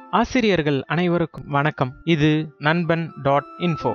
ஆசிரியர்கள் அனைவருக்கும் வணக்கம் இது நண்பன் டாட் இன்ஃபோ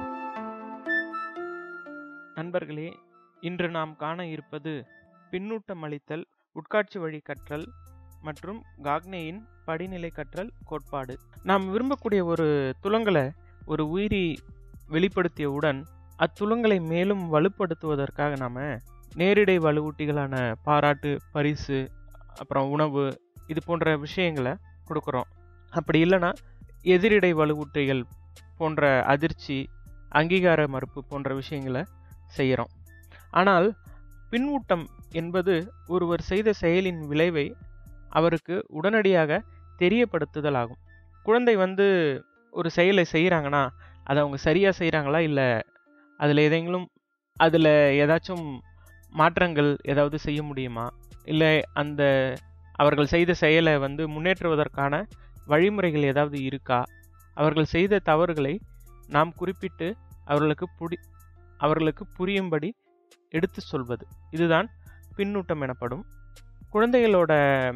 நண்பர்களே இன்று நாம் காண இருப்பது பின்னூட்டம் அளித்தல் உட்காட்சி வழி கற்றல் மற்றும் காக்னேயின் படிநிலை கற்றல் கோட்பாடு நாம் விரும்பக்கூடிய ஒரு துலங்கலை ஒரு உயிரி வெளிப்படுத்தியவுடன் அத்துலங்களை மேலும் வலுப்படுத்துவதற்காக நாம் நேரிடை வலுவூட்டிகளான பாராட்டு பரிசு அப்புறம் உணவு இது போன்ற விஷயங்களை கொடுக்குறோம் அப்படி இல்லைன்னா எதிரிடை வலுவூட்டிகள் போன்ற அதிர்ச்சி அங்கீகார மறுப்பு போன்ற விஷயங்களை செய்கிறோம் ஆனால் பின்னூட்டம் என்பது ஒருவர் செய்த செயலின் விளைவை அவருக்கு உடனடியாக தெரியப்படுத்துதல் ஆகும் குழந்தை வந்து ஒரு செயலை செய்கிறாங்கன்னா அதை அவங்க சரியாக செய்கிறாங்களா இல்லை அதில் எதைங்களும் அதில் ஏதாச்சும் மாற்றங்கள் ஏதாவது செய்ய முடியுமா இல்லை அந்த அவர்கள் செய்த செயலை வந்து முன்னேற்றுவதற்கான வழிமுறைகள் ஏதாவது இருக்கா அவர்கள் செய்த தவறுகளை நாம் குறிப்பிட்டு அவர்களுக்கு புடி அவர்களுக்கு புரியும்படி எடுத்து சொல்வது இதுதான் பின்னூட்டம் எனப்படும் குழந்தைகளோட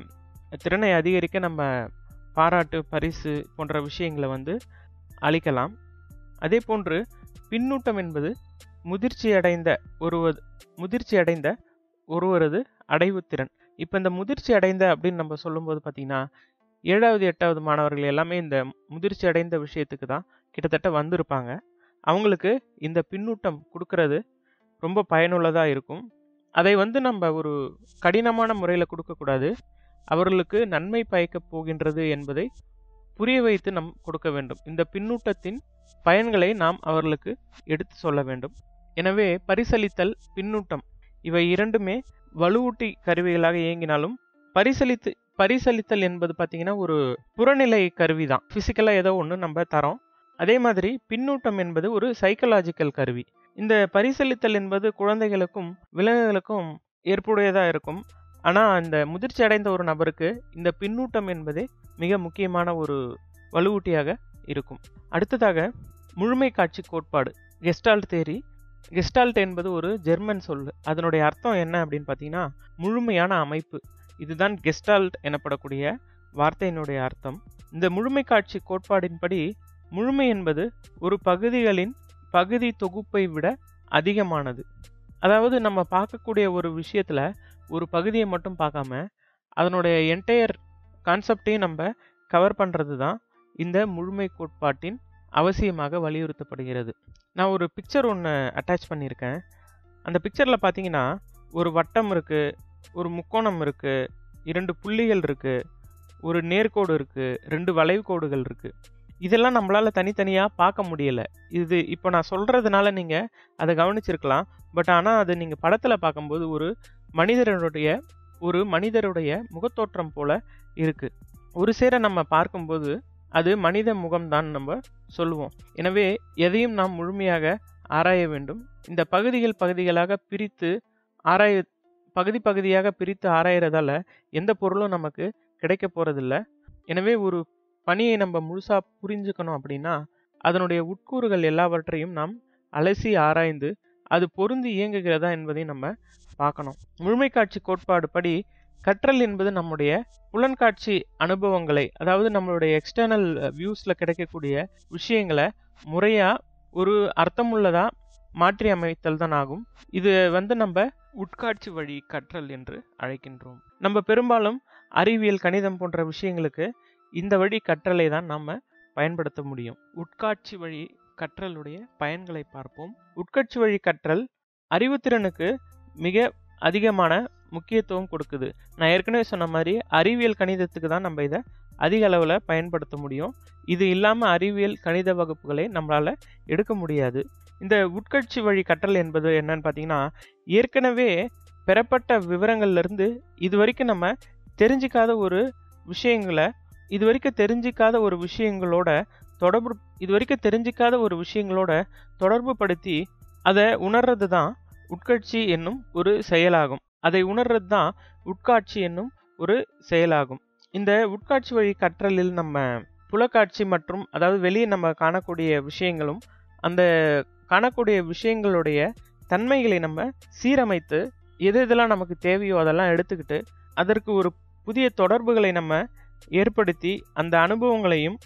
திறனை அதிகரிக்க நம்ம பாராட்டு பரிசு போன்ற விஷயங்களை வந்து அளிக்கலாம் அதே போன்று பின்னூட்டம் என்பது முதிர்ச்சி அடைந்த ஒருவர் முதிர்ச்சி அடைந்த ஒருவரது அடைவு திறன் இப்போ இந்த முதிர்ச்சி அடைந்த அப்படின்னு நம்ம சொல்லும்போது பார்த்தீங்கன்னா ஏழாவது எட்டாவது மாணவர்கள் எல்லாமே இந்த முதிர்ச்சி அடைந்த விஷயத்துக்கு தான் கிட்டத்தட்ட வந்திருப்பாங்க அவங்களுக்கு இந்த பின்னூட்டம் கொடுக்கறது ரொம்ப பயனுள்ளதாக இருக்கும் அதை வந்து நம்ம ஒரு கடினமான முறையில் கொடுக்கக்கூடாது அவர்களுக்கு நன்மை பயக்கப் போகின்றது என்பதை புரிய வைத்து நம் கொடுக்க வேண்டும் இந்த பின்னூட்டத்தின் பயன்களை நாம் அவர்களுக்கு எடுத்து சொல்ல வேண்டும் எனவே பரிசளித்தல் பின்னூட்டம் இவை இரண்டுமே வலுவூட்டி கருவிகளாக இயங்கினாலும் பரிசளித்து பரிசளித்தல் என்பது பார்த்தீங்கன்னா ஒரு புறநிலை கருவி தான் ஃபிசிக்கலாக ஏதோ ஒன்று நம்ம தரோம் அதே மாதிரி பின்னூட்டம் என்பது ஒரு சைக்கலாஜிக்கல் கருவி இந்த பரிசளித்தல் என்பது குழந்தைகளுக்கும் விலங்குகளுக்கும் ஏற்புடையதாக இருக்கும் ஆனால் அந்த முதிர்ச்சி அடைந்த ஒரு நபருக்கு இந்த பின்னூட்டம் என்பதே மிக முக்கியமான ஒரு வலுவூட்டியாக இருக்கும் அடுத்ததாக முழுமை காட்சி கோட்பாடு கெஸ்டால்ட் தேரி கெஸ்டால்ட் என்பது ஒரு ஜெர்மன் சொல் அதனுடைய அர்த்தம் என்ன அப்படின்னு பார்த்தீங்கன்னா முழுமையான அமைப்பு இதுதான் கெஸ்டால்ட் எனப்படக்கூடிய வார்த்தையினுடைய அர்த்தம் இந்த முழுமை காட்சி கோட்பாடின்படி முழுமை என்பது ஒரு பகுதிகளின் பகுதி தொகுப்பை விட அதிகமானது அதாவது நம்ம பார்க்கக்கூடிய ஒரு விஷயத்தில் ஒரு பகுதியை மட்டும் பார்க்காம அதனுடைய என்டையர் கான்செப்டையும் நம்ம கவர் பண்ணுறது தான் இந்த முழுமை கோட்பாட்டின் அவசியமாக வலியுறுத்தப்படுகிறது நான் ஒரு பிக்சர் ஒன்று அட்டாச் பண்ணியிருக்கேன் அந்த பிக்சரில் பார்த்தீங்கன்னா ஒரு வட்டம் இருக்குது ஒரு முக்கோணம் இருக்குது இரண்டு புள்ளிகள் இருக்குது ஒரு நேர்கோடு இருக்குது ரெண்டு வளைவு கோடுகள் இருக்குது இதெல்லாம் நம்மளால் தனித்தனியாக பார்க்க முடியலை இது இப்போ நான் சொல்கிறதுனால நீங்கள் அதை கவனிச்சிருக்கலாம் பட் ஆனால் அது நீங்கள் படத்தில் பார்க்கும்போது ஒரு மனிதருடைய ஒரு மனிதருடைய முகத்தோற்றம் போல இருக்குது ஒரு சேர நம்ம பார்க்கும்போது அது மனித முகம்தான் நம்ம சொல்லுவோம் எனவே எதையும் நாம் முழுமையாக ஆராய வேண்டும் இந்த பகுதிகள் பகுதிகளாக பிரித்து ஆராய பகுதி பகுதியாக பிரித்து ஆராயறதால எந்த பொருளும் நமக்கு கிடைக்க போகிறதில்ல எனவே ஒரு பணியை நம்ம முழுசாக புரிஞ்சுக்கணும் அப்படின்னா அதனுடைய உட்கூறுகள் எல்லாவற்றையும் நாம் அலசி ஆராய்ந்து அது பொருந்தி இயங்குகிறதா என்பதையும் நம்ம பார்க்கணும் முழுமை காட்சி கோட்பாடு படி கற்றல் என்பது நம்முடைய புலன்காட்சி அனுபவங்களை அதாவது நம்மளுடைய எக்ஸ்டர்னல் வியூஸில் கிடைக்கக்கூடிய விஷயங்களை முறையாக ஒரு அர்த்தமுள்ளதாக மாற்றி அமைத்தல் தான் ஆகும் இது வந்து நம்ம உட்காட்சி வழி கற்றல் என்று அழைக்கின்றோம் நம்ம பெரும்பாலும் அறிவியல் கணிதம் போன்ற விஷயங்களுக்கு இந்த வழி கற்றலை தான் நாம் பயன்படுத்த முடியும் உட்காட்சி வழி கற்றலுடைய பயன்களை பார்ப்போம் உட்காட்சி வழி கற்றல் அறிவுத்திறனுக்கு மிக அதிகமான முக்கியத்துவம் கொடுக்குது நான் ஏற்கனவே சொன்ன மாதிரி அறிவியல் கணிதத்துக்கு தான் நம்ம இதை அதிக அளவில் பயன்படுத்த முடியும் இது இல்லாமல் அறிவியல் கணித வகுப்புகளை நம்மளால் எடுக்க முடியாது இந்த உட்கட்சி வழி கற்றல் என்பது என்னன்னு பார்த்தீங்கன்னா ஏற்கனவே பெறப்பட்ட விவரங்கள்லேருந்து இது வரைக்கும் நம்ம தெரிஞ்சிக்காத ஒரு விஷயங்களை இது வரைக்கும் தெரிஞ்சிக்காத ஒரு விஷயங்களோட தொடர்பு இது வரைக்கும் தெரிஞ்சிக்காத ஒரு விஷயங்களோட தொடர்பு படுத்தி அதை உணர்றது தான் உட்காட்சி என்னும் ஒரு செயலாகும் அதை உணர்றது தான் உட்காட்சி என்னும் ஒரு செயலாகும் இந்த உட்காட்சி வழி கற்றலில் நம்ம புலக்காட்சி மற்றும் அதாவது வெளியே நம்ம காணக்கூடிய விஷயங்களும் அந்த காணக்கூடிய விஷயங்களுடைய தன்மைகளை நம்ம சீரமைத்து எது எதெல்லாம் நமக்கு தேவையோ அதெல்லாம் எடுத்துக்கிட்டு அதற்கு ஒரு புதிய தொடர்புகளை நம்ம ஏற்படுத்தி அந்த அனுபவங்களையும்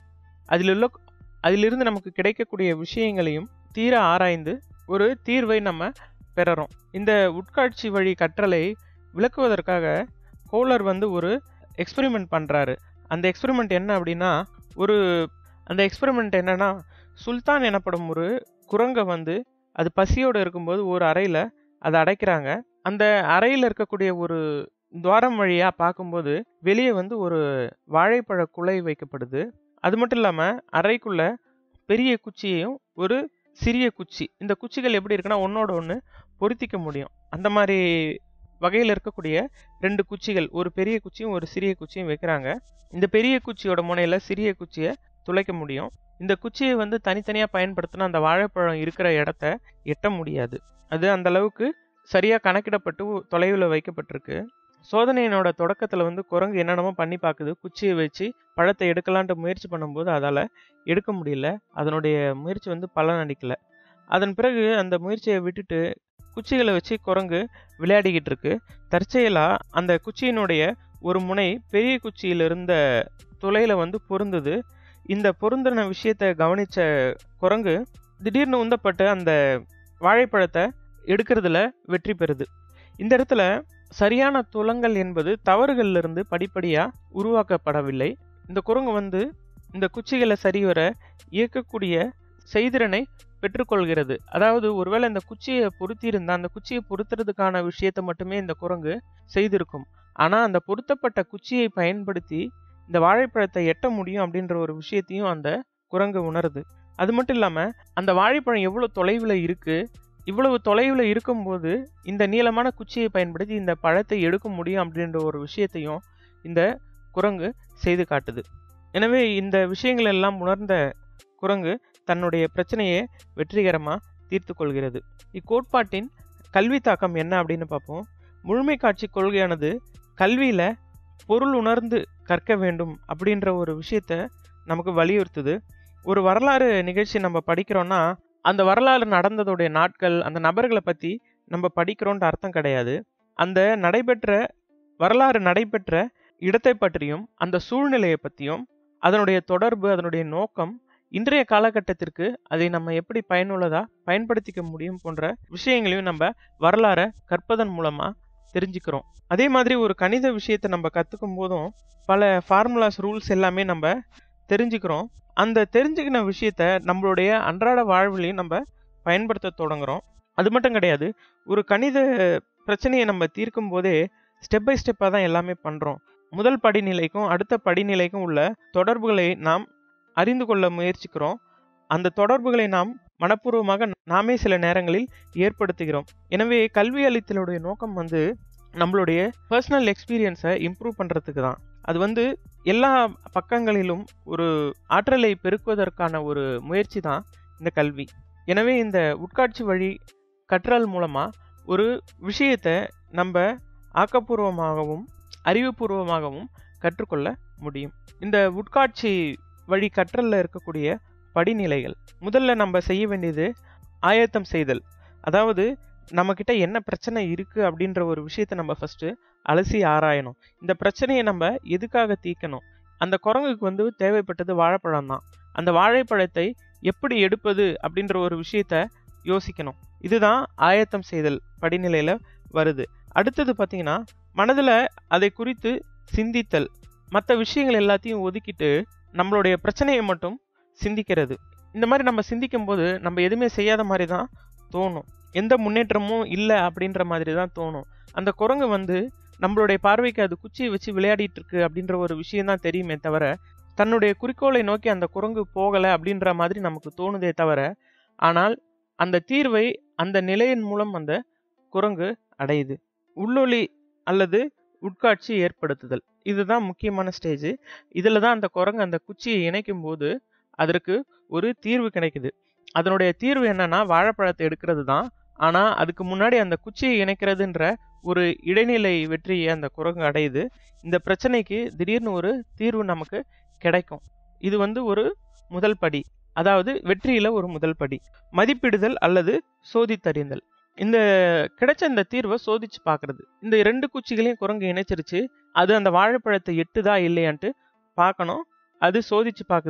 அதிலுள்ள அதிலிருந்து நமக்கு கிடைக்கக்கூடிய விஷயங்களையும் தீர ஆராய்ந்து ஒரு தீர்வை நம்ம பெறறோம் இந்த உட்காட்சி வழி கற்றலை விளக்குவதற்காக கோலர் வந்து ஒரு எக்ஸ்பெரிமெண்ட் பண்ணுறாரு அந்த எக்ஸ்பெரிமெண்ட் என்ன அப்படின்னா ஒரு அந்த எக்ஸ்பெரிமெண்ட் என்னன்னா சுல்தான் எனப்படும் ஒரு குரங்கை வந்து அது பசியோடு இருக்கும்போது ஒரு அறையில் அதை அடைக்கிறாங்க அந்த அறையில் இருக்கக்கூடிய ஒரு துவாரம் வழியாக பார்க்கும்போது வெளியே வந்து ஒரு வாழைப்பழ குலை வைக்கப்படுது அது மட்டும் இல்லாமல் அறைக்குள்ள பெரிய குச்சியையும் ஒரு சிறிய குச்சி இந்த குச்சிகள் எப்படி இருக்குன்னா ஒன்னோட ஒன்று பொருத்திக்க முடியும் அந்த மாதிரி வகையில் இருக்கக்கூடிய ரெண்டு குச்சிகள் ஒரு பெரிய குச்சியும் ஒரு சிறிய குச்சியும் வைக்கிறாங்க இந்த பெரிய குச்சியோட முனையில் சிறிய குச்சியை துளைக்க முடியும் இந்த குச்சியை வந்து தனித்தனியாக பயன்படுத்தினா அந்த வாழைப்பழம் இருக்கிற இடத்த எட்ட முடியாது அது அந்த அளவுக்கு சரியாக கணக்கிடப்பட்டு தொலைவில் வைக்கப்பட்டிருக்கு சோதனையினோட தொடக்கத்தில் வந்து குரங்கு என்னென்னமோ பண்ணி பார்க்குது குச்சியை வச்சு பழத்தை எடுக்கலான்ட்டு முயற்சி பண்ணும்போது அதால் எடுக்க முடியல அதனுடைய முயற்சி வந்து பலன் அளிக்கல அதன் பிறகு அந்த முயற்சியை விட்டுட்டு குச்சிகளை வச்சு குரங்கு விளையாடிக்கிட்டு இருக்கு தற்செயலாக அந்த குச்சியினுடைய ஒரு முனை பெரிய குச்சியில் இருந்த துளையில வந்து பொருந்தது இந்த பொருந்தின விஷயத்தை கவனிச்ச குரங்கு திடீர்னு உந்தப்பட்டு அந்த வாழைப்பழத்தை எடுக்கிறதுல வெற்றி பெறுது இந்த இடத்துல சரியான துலங்கல் என்பது தவறுகள்ல இருந்து படிப்படியா உருவாக்கப்படவில்லை இந்த குரங்கு வந்து இந்த குச்சிகளை சரிவர இயக்கக்கூடிய செய்திறனை பெற்றுக்கொள்கிறது அதாவது ஒருவேளை இந்த குச்சியை பொருத்தி இருந்தா அந்த குச்சியை பொருத்துறதுக்கான விஷயத்தை மட்டுமே இந்த குரங்கு செய்திருக்கும் ஆனா அந்த பொருத்தப்பட்ட குச்சியை பயன்படுத்தி இந்த வாழைப்பழத்தை எட்ட முடியும் அப்படின்ற ஒரு விஷயத்தையும் அந்த குரங்கு உணருது அது மட்டும் இல்லாம அந்த வாழைப்பழம் எவ்வளவு தொலைவில் இருக்கு இவ்வளவு தொலைவில் இருக்கும்போது இந்த நீளமான குச்சியை பயன்படுத்தி இந்த பழத்தை எடுக்க முடியும் அப்படின்ற ஒரு விஷயத்தையும் இந்த குரங்கு செய்து காட்டுது எனவே இந்த விஷயங்கள் எல்லாம் உணர்ந்த குரங்கு தன்னுடைய பிரச்சனையை வெற்றிகரமாக தீர்த்து கொள்கிறது இக்கோட்பாட்டின் கல்வி தாக்கம் என்ன அப்படின்னு பார்ப்போம் முழுமை காட்சி கொள்கையானது கல்வியில் பொருள் உணர்ந்து கற்க வேண்டும் அப்படின்ற ஒரு விஷயத்த நமக்கு வலியுறுத்துது ஒரு வரலாறு நிகழ்ச்சி நம்ம படிக்கிறோன்னா அந்த வரலாறு நடந்ததுடைய நாட்கள் அந்த நபர்களை பற்றி நம்ம படிக்கிறோன்ற அர்த்தம் கிடையாது அந்த நடைபெற்ற வரலாறு நடைபெற்ற இடத்தை பற்றியும் அந்த சூழ்நிலையை பற்றியும் அதனுடைய தொடர்பு அதனுடைய நோக்கம் இன்றைய காலகட்டத்திற்கு அதை நம்ம எப்படி பயனுள்ளதாக பயன்படுத்திக்க முடியும் போன்ற விஷயங்களையும் நம்ம வரலாறை கற்பதன் மூலமாக தெரிஞ்சுக்கிறோம் அதே மாதிரி ஒரு கணித விஷயத்தை நம்ம கற்றுக்கும் போதும் பல ஃபார்முலாஸ் ரூல்ஸ் எல்லாமே நம்ம தெரிஞ்சுக்கிறோம் அந்த தெரிஞ்சுக்கின விஷயத்த நம்மளுடைய அன்றாட வாழ்விலையும் நம்ம பயன்படுத்த தொடங்குறோம் அது மட்டும் கிடையாது ஒரு கணித பிரச்சனையை நம்ம தீர்க்கும் போதே ஸ்டெப் பை ஸ்டெப்பாக தான் எல்லாமே பண்ணுறோம் முதல் படிநிலைக்கும் அடுத்த படிநிலைக்கும் உள்ள தொடர்புகளை நாம் அறிந்து கொள்ள முயற்சிக்கிறோம் அந்த தொடர்புகளை நாம் மனப்பூர்வமாக நாமே சில நேரங்களில் ஏற்படுத்துகிறோம் எனவே கல்வி அளித்தலுடைய நோக்கம் வந்து நம்மளுடைய பர்சனல் எக்ஸ்பீரியன்ஸை இம்ப்ரூவ் பண்ணுறதுக்கு தான் அது வந்து எல்லா பக்கங்களிலும் ஒரு ஆற்றலை பெருக்குவதற்கான ஒரு முயற்சி தான் இந்த கல்வி எனவே இந்த உட்காட்சி வழி கற்றல் மூலமாக ஒரு விஷயத்தை நம்ம ஆக்கப்பூர்வமாகவும் அறிவுபூர்வமாகவும் கற்றுக்கொள்ள முடியும் இந்த உட்காட்சி வழி கற்றலில் இருக்கக்கூடிய படிநிலைகள் முதல்ல நம்ம செய்ய வேண்டியது ஆயத்தம் செய்தல் அதாவது நம்மக்கிட்ட என்ன பிரச்சனை இருக்குது அப்படின்ற ஒரு விஷயத்தை நம்ம ஃபஸ்ட்டு அலசி ஆராயணும் இந்த பிரச்சனையை நம்ம எதுக்காக தீர்க்கணும் அந்த குரங்குக்கு வந்து தேவைப்பட்டது வாழைப்பழம் தான் அந்த வாழைப்பழத்தை எப்படி எடுப்பது அப்படின்ற ஒரு விஷயத்த யோசிக்கணும் இதுதான் ஆயத்தம் செய்தல் படிநிலையில் வருது அடுத்தது பார்த்தீங்கன்னா மனதில் அதை குறித்து சிந்தித்தல் மற்ற விஷயங்கள் எல்லாத்தையும் ஒதுக்கிட்டு நம்மளுடைய பிரச்சனையை மட்டும் சிந்திக்கிறது இந்த மாதிரி நம்ம சிந்திக்கும் போது நம்ம எதுவுமே செய்யாத மாதிரி தான் தோணும் எந்த முன்னேற்றமும் இல்லை அப்படின்ற மாதிரி தான் தோணும் அந்த குரங்கு வந்து நம்மளுடைய பார்வைக்கு அது குச்சியை வச்சு விளையாடிட்டு இருக்கு அப்படின்ற ஒரு விஷயம் தான் தெரியுமே தவிர தன்னுடைய குறிக்கோளை நோக்கி அந்த குரங்கு போகலை அப்படின்ற மாதிரி நமக்கு தோணுதே தவிர ஆனால் அந்த தீர்வை அந்த நிலையின் மூலம் அந்த குரங்கு அடையுது உள்ளொளி அல்லது உட்காட்சி ஏற்படுத்துதல் இதுதான் முக்கியமான ஸ்டேஜ் இதில் தான் அந்த குரங்கு அந்த குச்சியை இணைக்கும் போது அதற்கு ஒரு தீர்வு கிடைக்குது அதனுடைய தீர்வு என்னன்னா வாழைப்பழத்தை எடுக்கிறது தான் ஆனால் அதுக்கு முன்னாடி அந்த குச்சியை இணைக்கிறதுன்ற ஒரு இடைநிலை வெற்றியை அந்த குரங்கு அடையுது இந்த பிரச்சனைக்கு திடீர்னு ஒரு தீர்வு நமக்கு கிடைக்கும் இது வந்து ஒரு முதல் படி அதாவது வெற்றியில ஒரு முதல் படி மதிப்பிடுதல் அல்லது சோதித்தறிந்தல் இந்த கிடைச்ச இந்த தீர்வை சோதிச்சு பார்க்கறது இந்த ரெண்டு குச்சிகளையும் குரங்கு இணைச்சிருச்சு அது அந்த வாழைப்பழத்தை எட்டுதா இல்லையான்ட்டு பார்க்கணும் அது சோதிச்சு பார்க்குது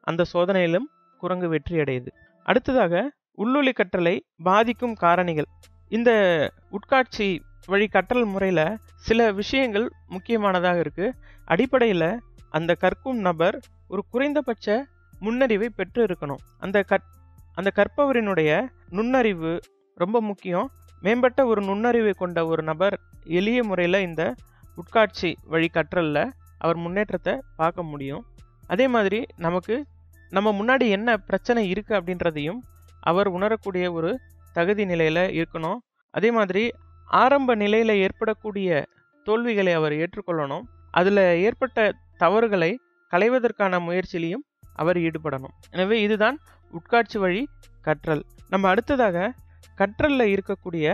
அந்த சோதனையிலும் குரங்கு வெற்றி அடையுது அடுத்ததாக உள்ளொலி கற்றலை பாதிக்கும் காரணிகள் இந்த உட்காட்சி வழி கற்றல் முறையில் சில விஷயங்கள் முக்கியமானதாக இருக்கு அடிப்படையில் அந்த கற்கும் நபர் ஒரு குறைந்தபட்ச முன்னறிவை பெற்று இருக்கணும் அந்த கற் அந்த கற்பவரினுடைய நுண்ணறிவு ரொம்ப முக்கியம் மேம்பட்ட ஒரு நுண்ணறிவை கொண்ட ஒரு நபர் எளிய முறையில் இந்த உட்காட்சி வழி கற்றலில் அவர் முன்னேற்றத்தை பார்க்க முடியும் அதே மாதிரி நமக்கு நம்ம முன்னாடி என்ன பிரச்சனை இருக்குது அப்படின்றதையும் அவர் உணரக்கூடிய ஒரு தகுதி நிலையில் இருக்கணும் அதே மாதிரி ஆரம்ப நிலையில் ஏற்படக்கூடிய தோல்விகளை அவர் ஏற்றுக்கொள்ளணும் அதில் ஏற்பட்ட தவறுகளை களைவதற்கான முயற்சியிலையும் அவர் ஈடுபடணும் எனவே இதுதான் உட்காட்சி வழி கற்றல் நம்ம அடுத்ததாக கற்றலில் இருக்கக்கூடிய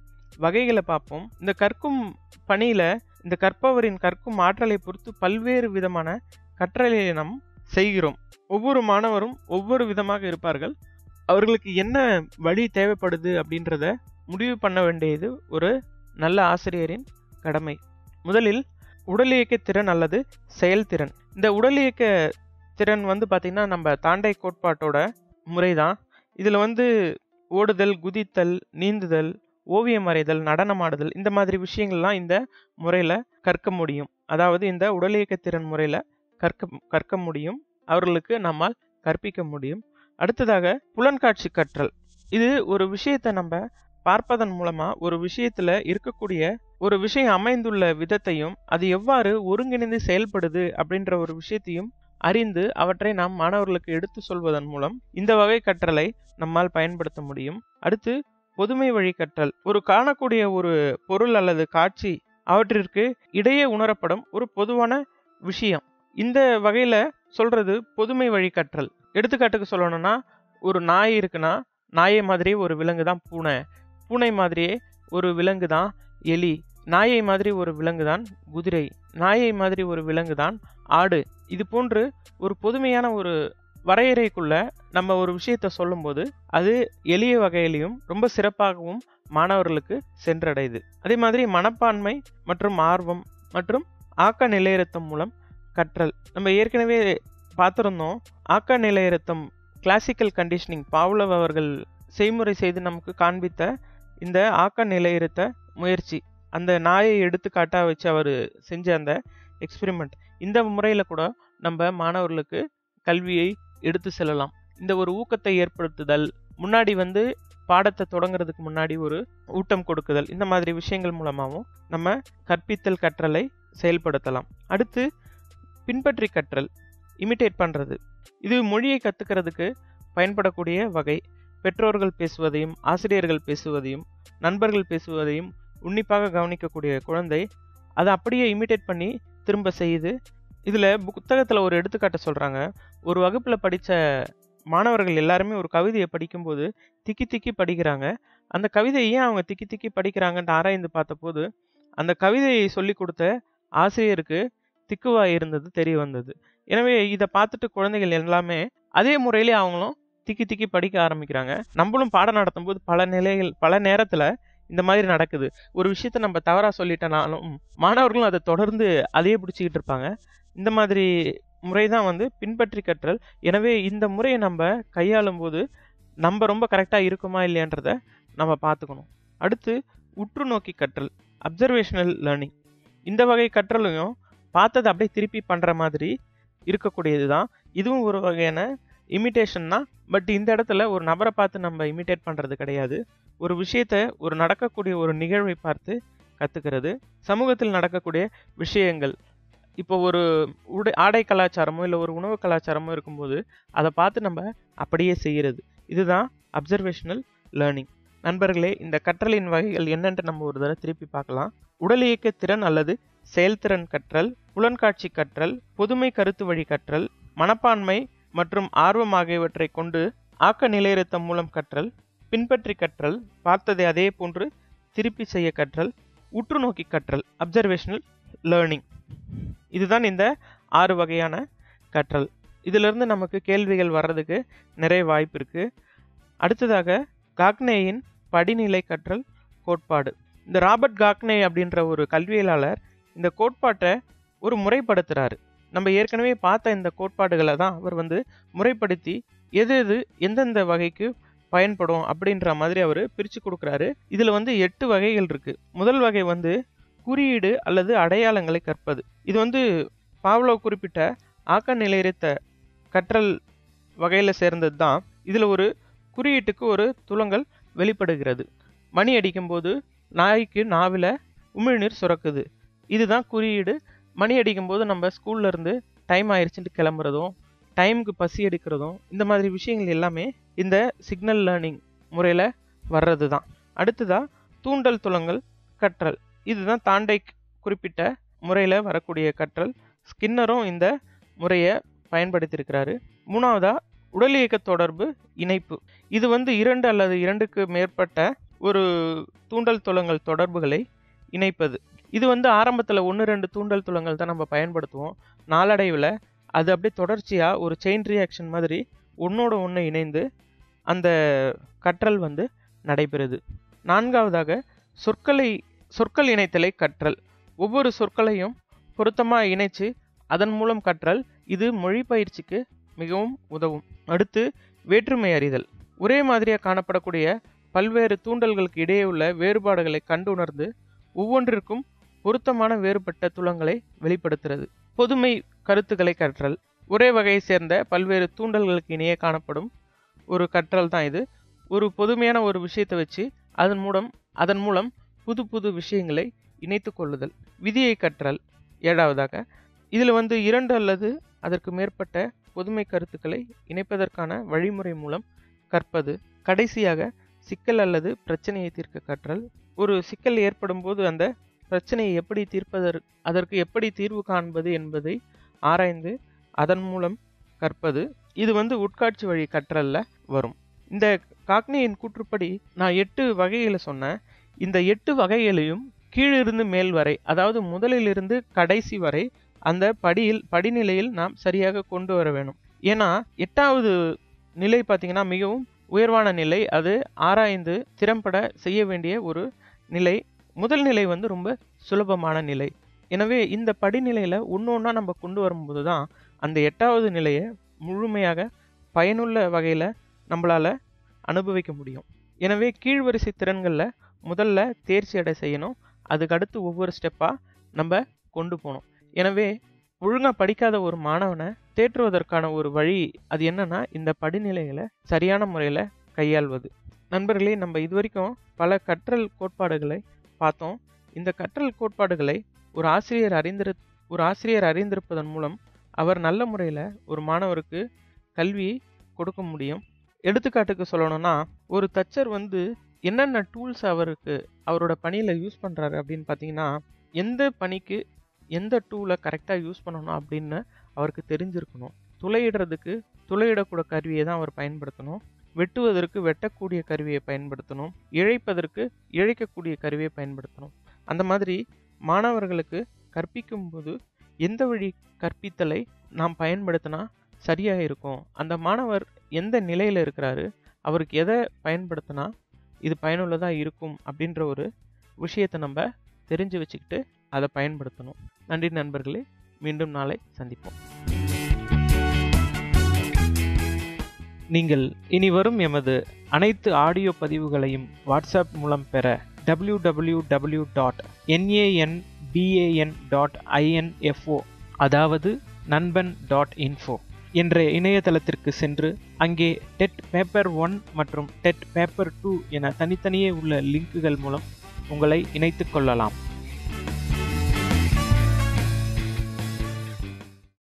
வகைகளை பார்ப்போம் இந்த கற்கும் பணியில் இந்த கற்பவரின் கற்கும் ஆற்றலை பொறுத்து பல்வேறு விதமான கற்றலை நாம் செய்கிறோம் ஒவ்வொரு மாணவரும் ஒவ்வொரு விதமாக இருப்பார்கள் அவர்களுக்கு என்ன வழி தேவைப்படுது அப்படின்றத முடிவு பண்ண வேண்டியது ஒரு நல்ல ஆசிரியரின் கடமை முதலில் உடல் இயக்க திறன் அல்லது செயல்திறன் இந்த உடல் இயக்க திறன் வந்து பார்த்திங்கன்னா நம்ம தாண்டை கோட்பாட்டோட முறை தான் இதில் வந்து ஓடுதல் குதித்தல் நீந்துதல் ஓவியம் வரைதல் நடனமாடுதல் இந்த மாதிரி விஷயங்கள்லாம் இந்த முறையில் கற்க முடியும் அதாவது இந்த உடல் இயக்க திறன் முறையில் கற்க கற்க முடியும் அவர்களுக்கு நம்மால் கற்பிக்க முடியும் அடுத்ததாக புலன்காட்சி கற்றல் இது ஒரு விஷயத்தை நம்ம பார்ப்பதன் மூலமா ஒரு விஷயத்துல இருக்கக்கூடிய ஒரு விஷயம் அமைந்துள்ள விதத்தையும் அது எவ்வாறு ஒருங்கிணைந்து செயல்படுது அப்படின்ற ஒரு விஷயத்தையும் அறிந்து அவற்றை நாம் மாணவர்களுக்கு எடுத்து சொல்வதன் மூலம் இந்த வகை கற்றலை நம்மால் பயன்படுத்த முடியும் அடுத்து பொதுமை வழி கற்றல் ஒரு காணக்கூடிய ஒரு பொருள் அல்லது காட்சி அவற்றிற்கு இடையே உணரப்படும் ஒரு பொதுவான விஷயம் இந்த வகையில சொல்றது பொதுமை வழி கற்றல் எடுத்துக்காட்டுக்கு சொல்லணும்னா ஒரு நாய் இருக்குன்னா நாயை மாதிரியே ஒரு விலங்கு தான் பூனை பூனை மாதிரியே ஒரு விலங்கு தான் எலி நாயை மாதிரி ஒரு விலங்கு தான் குதிரை நாயை மாதிரி ஒரு விலங்கு தான் ஆடு இது போன்று ஒரு பொதுமையான ஒரு வரையறைக்குள்ள நம்ம ஒரு விஷயத்த சொல்லும்போது அது எளிய வகையிலையும் ரொம்ப சிறப்பாகவும் மாணவர்களுக்கு சென்றடையுது அதே மாதிரி மனப்பான்மை மற்றும் ஆர்வம் மற்றும் ஆக்க நிலையறுத்தம் மூலம் கற்றல் நம்ம ஏற்கனவே பார்த்துருந்தோம் ஆக்க நிலையறுத்தம் கிளாசிக்கல் கண்டிஷனிங் பாவ்லவ் அவர்கள் செய்முறை செய்து நமக்கு காண்பித்த இந்த ஆக்க நிலையிருத்த முயற்சி அந்த நாயை எடுத்துக்காட்டா வச்சு அவர் செஞ்ச அந்த எக்ஸ்பெரிமெண்ட் இந்த முறையில் கூட நம்ம மாணவர்களுக்கு கல்வியை எடுத்து செல்லலாம் இந்த ஒரு ஊக்கத்தை ஏற்படுத்துதல் முன்னாடி வந்து பாடத்தை தொடங்குறதுக்கு முன்னாடி ஒரு ஊட்டம் கொடுக்குதல் இந்த மாதிரி விஷயங்கள் மூலமாகவும் நம்ம கற்பித்தல் கற்றலை செயல்படுத்தலாம் அடுத்து பின்பற்றி கற்றல் இமிட்டேட் பண்ணுறது இது மொழியை கற்றுக்கிறதுக்கு பயன்படக்கூடிய வகை பெற்றோர்கள் பேசுவதையும் ஆசிரியர்கள் பேசுவதையும் நண்பர்கள் பேசுவதையும் உன்னிப்பாக கவனிக்கக்கூடிய குழந்தை அதை அப்படியே இமிட்டேட் பண்ணி திரும்ப செய்யுது இதில் புத்தகத்தில் ஒரு எடுத்துக்காட்ட சொல்கிறாங்க ஒரு வகுப்பில் படித்த மாணவர்கள் எல்லாருமே ஒரு கவிதையை படிக்கும்போது திக்கி திக்கி படிக்கிறாங்க அந்த கவிதையை ஏன் அவங்க திக்கி திக்கி படிக்கிறாங்கன்ட்டு ஆராய்ந்து பார்த்தபோது அந்த கவிதையை சொல்லி கொடுத்த ஆசிரியருக்கு திக்குவாய் இருந்தது தெரிய வந்தது எனவே இதை பார்த்துட்டு குழந்தைகள் எல்லாமே அதே முறையிலே அவங்களும் திக்கி திக்கி படிக்க ஆரம்பிக்கிறாங்க நம்மளும் பாடம் நடத்தும் போது பல நிலைகள் பல நேரத்தில் இந்த மாதிரி நடக்குது ஒரு விஷயத்த நம்ம தவறாக சொல்லிட்டனாலும் மாணவர்களும் அதை தொடர்ந்து அதையே பிடிச்சிக்கிட்டு இருப்பாங்க இந்த மாதிரி முறை தான் வந்து பின்பற்றி கற்றல் எனவே இந்த முறையை நம்ம கையாளும் போது நம்ம ரொம்ப கரெக்டாக இருக்குமா இல்லையன்றத நம்ம பார்த்துக்கணும் அடுத்து உற்று நோக்கி கற்றல் அப்சர்வேஷனல் லேர்னிங் இந்த வகை கற்றலையும் பார்த்ததை அப்படியே திருப்பி பண்ணுற மாதிரி இருக்கக்கூடியது தான் இதுவும் ஒரு வகையான இமிட்டேஷன் தான் பட் இந்த இடத்துல ஒரு நபரை பார்த்து நம்ம இமிட்டேட் பண்ணுறது கிடையாது ஒரு விஷயத்த ஒரு நடக்கக்கூடிய ஒரு நிகழ்வை பார்த்து கற்றுக்கிறது சமூகத்தில் நடக்கக்கூடிய விஷயங்கள் இப்போ ஒரு உடை ஆடை கலாச்சாரமோ இல்லை ஒரு உணவு கலாச்சாரமோ இருக்கும்போது அதை பார்த்து நம்ம அப்படியே செய்கிறது இதுதான் அப்சர்வேஷனல் லேர்னிங் நண்பர்களே இந்த கற்றலின் வகைகள் என்னென்று நம்ம ஒரு தடவை திருப்பி பார்க்கலாம் உடல் இயக்க திறன் அல்லது செயல்திறன் கற்றல் புலன்காட்சி கற்றல் பொதுமை கருத்து வழி கற்றல் மனப்பான்மை மற்றும் ஆர்வம் ஆகியவற்றை கொண்டு ஆக்க நிலையறுத்தம் மூலம் கற்றல் பின்பற்றி கற்றல் பார்த்ததை அதே போன்று திருப்பி செய்ய கற்றல் உற்று நோக்கி கற்றல் அப்சர்வேஷனல் லேர்னிங் இதுதான் இந்த ஆறு வகையான கற்றல் இதிலிருந்து நமக்கு கேள்விகள் வர்றதுக்கு நிறைய வாய்ப்பு இருக்கு அடுத்ததாக காக்னேயின் படிநிலை கற்றல் கோட்பாடு இந்த ராபர்ட் காக்னே அப்படின்ற ஒரு கல்வியலாளர் இந்த கோட்பாட்டை ஒரு முறைப்படுத்துறாரு நம்ம ஏற்கனவே பார்த்த இந்த கோட்பாடுகளை தான் அவர் வந்து முறைப்படுத்தி எது எது எந்தெந்த வகைக்கு பயன்படும் அப்படின்ற மாதிரி அவர் பிரித்து கொடுக்குறாரு இதில் வந்து எட்டு வகைகள் இருக்குது முதல் வகை வந்து குறியீடு அல்லது அடையாளங்களை கற்பது இது வந்து பாவ்லோ குறிப்பிட்ட ஆக்க நிலையறித்த கற்றல் வகையில் சேர்ந்தது தான் இதில் ஒரு குறியீட்டுக்கு ஒரு துலங்கல் வெளிப்படுகிறது மணி அடிக்கும்போது நாய்க்கு நாவில் உமிழ்நீர் சுரக்குது இதுதான் குறியீடு மணி அடிக்கும்போது நம்ம ஸ்கூல்ல இருந்து டைம் ஆயிடுச்சுட்டு கிளம்புறதும் டைமுக்கு பசி எடுக்கிறதும் இந்த மாதிரி விஷயங்கள் எல்லாமே இந்த சிக்னல் லேர்னிங் முறையில் வர்றது தான் அடுத்ததாக தூண்டல் துலங்கல் கற்றல் இதுதான் தாண்டை குறிப்பிட்ட முறையில் வரக்கூடிய கற்றல் ஸ்கின்னரும் இந்த முறையை பயன்படுத்தியிருக்கிறாரு மூணாவதா உடல் இயக்க தொடர்பு இணைப்பு இது வந்து இரண்டு அல்லது இரண்டுக்கு மேற்பட்ட ஒரு தூண்டல் துலங்கல் தொடர்புகளை இணைப்பது இது வந்து ஆரம்பத்தில் ஒன்று ரெண்டு தூண்டல் துலங்கள் தான் நம்ம பயன்படுத்துவோம் நாளடைவில் அது அப்படியே தொடர்ச்சியாக ஒரு செயின் ரியாக்ஷன் மாதிரி ஒன்றோட ஒன்று இணைந்து அந்த கற்றல் வந்து நடைபெறுது நான்காவதாக சொற்களை சொற்கள் இணைத்தலை கற்றல் ஒவ்வொரு சொற்களையும் பொருத்தமாக இணைச்சு அதன் மூலம் கற்றல் இது மொழி பயிற்சிக்கு மிகவும் உதவும் அடுத்து வேற்றுமை அறிதல் ஒரே மாதிரியாக காணப்படக்கூடிய பல்வேறு தூண்டல்களுக்கு இடையே உள்ள வேறுபாடுகளை கண்டுணர்ந்து ஒவ்வொன்றிற்கும் பொருத்தமான வேறுபட்ட துலங்களை வெளிப்படுத்துறது பொதுமை கருத்துக்களை கற்றல் ஒரே வகையை சேர்ந்த பல்வேறு தூண்டல்களுக்கு இணையே காணப்படும் ஒரு கற்றல் தான் இது ஒரு பொதுமையான ஒரு விஷயத்தை வச்சு அதன் மூலம் அதன் மூலம் புது புது விஷயங்களை இணைத்து கொள்ளுதல் விதியை கற்றல் ஏழாவதாக இதில் வந்து இரண்டு அல்லது அதற்கு மேற்பட்ட பொதுமை கருத்துக்களை இணைப்பதற்கான வழிமுறை மூலம் கற்பது கடைசியாக சிக்கல் அல்லது பிரச்சனையை தீர்க்க கற்றல் ஒரு சிக்கல் ஏற்படும் போது அந்த பிரச்சனையை எப்படி தீர்ப்பதற்கு அதற்கு எப்படி தீர்வு காண்பது என்பதை ஆராய்ந்து அதன் மூலம் கற்பது இது வந்து உட்காட்சி வழி கற்றல்ல வரும் இந்த காக்னியின் கூற்றுப்படி நான் எட்டு வகைகளை சொன்னேன் இந்த எட்டு வகைகளையும் கீழிருந்து மேல் வரை அதாவது முதலிலிருந்து கடைசி வரை அந்த படியில் படிநிலையில் நாம் சரியாக கொண்டு வர வேணும் ஏன்னா எட்டாவது நிலை பார்த்தீங்கன்னா மிகவும் உயர்வான நிலை அது ஆராய்ந்து திறம்பட செய்ய வேண்டிய ஒரு நிலை முதல் நிலை வந்து ரொம்ப சுலபமான நிலை எனவே இந்த படிநிலையில் ஒன்று ஒன்றா நம்ம கொண்டு வரும்போது தான் அந்த எட்டாவது நிலையை முழுமையாக பயனுள்ள வகையில் நம்மளால் அனுபவிக்க முடியும் எனவே கீழ்வரிசை திறன்களில் முதல்ல தேர்ச்சி அடை செய்யணும் அதுக்கடுத்து ஒவ்வொரு ஸ்டெப்பாக நம்ம கொண்டு போகணும் எனவே ஒழுங்காக படிக்காத ஒரு மாணவனை தேற்றுவதற்கான ஒரு வழி அது என்னன்னா இந்த படிநிலைகளை சரியான முறையில் கையாள்வது நண்பர்களே நம்ம இதுவரைக்கும் பல கற்றல் கோட்பாடுகளை பார்த்தோம் இந்த கற்றல் கோட்பாடுகளை ஒரு ஆசிரியர் அறிந்திரு ஒரு ஆசிரியர் அறிந்திருப்பதன் மூலம் அவர் நல்ல முறையில் ஒரு மாணவருக்கு கல்வியை கொடுக்க முடியும் எடுத்துக்காட்டுக்கு சொல்லணும்னா ஒரு தச்சர் வந்து என்னென்ன டூல்ஸ் அவருக்கு அவரோட பணியில் யூஸ் பண்ணுறாரு அப்படின்னு பார்த்தீங்கன்னா எந்த பணிக்கு எந்த டூலை கரெக்டாக யூஸ் பண்ணணும் அப்படின்னு அவருக்கு தெரிஞ்சிருக்கணும் துளையிடுறதுக்கு துளையிடக்கூட கருவியை தான் அவர் பயன்படுத்தணும் வெட்டுவதற்கு வெட்டக்கூடிய கருவியை பயன்படுத்தணும் இழைப்பதற்கு இழைக்கக்கூடிய கருவியை பயன்படுத்தணும் அந்த மாதிரி மாணவர்களுக்கு கற்பிக்கும் போது எந்த வழி கற்பித்தலை நாம் பயன்படுத்தினா சரியாக இருக்கும் அந்த மாணவர் எந்த நிலையில் இருக்கிறாரு அவருக்கு எதை பயன்படுத்தினா இது பயனுள்ளதாக இருக்கும் அப்படின்ற ஒரு விஷயத்தை நம்ம தெரிஞ்சு வச்சுக்கிட்டு அதை பயன்படுத்தணும் நன்றி நண்பர்களே மீண்டும் நாளை சந்திப்போம் நீங்கள் இனி வரும் எமது அனைத்து ஆடியோ பதிவுகளையும் வாட்ஸ்அப் மூலம் பெற W W W dot N A N B A N dot I N F O அதாவது நண்பன் டாட் இன்ஃபோ என்ற இணையதளத்திற்கு சென்று அங்கே டெட் பேப்பர் ஒன் மற்றும் டெட் பேப்பர் டூ என தனித்தனியே உள்ள லிங்குகள் மூலம் உங்களை இணைத்துக் கொள்ளலாம்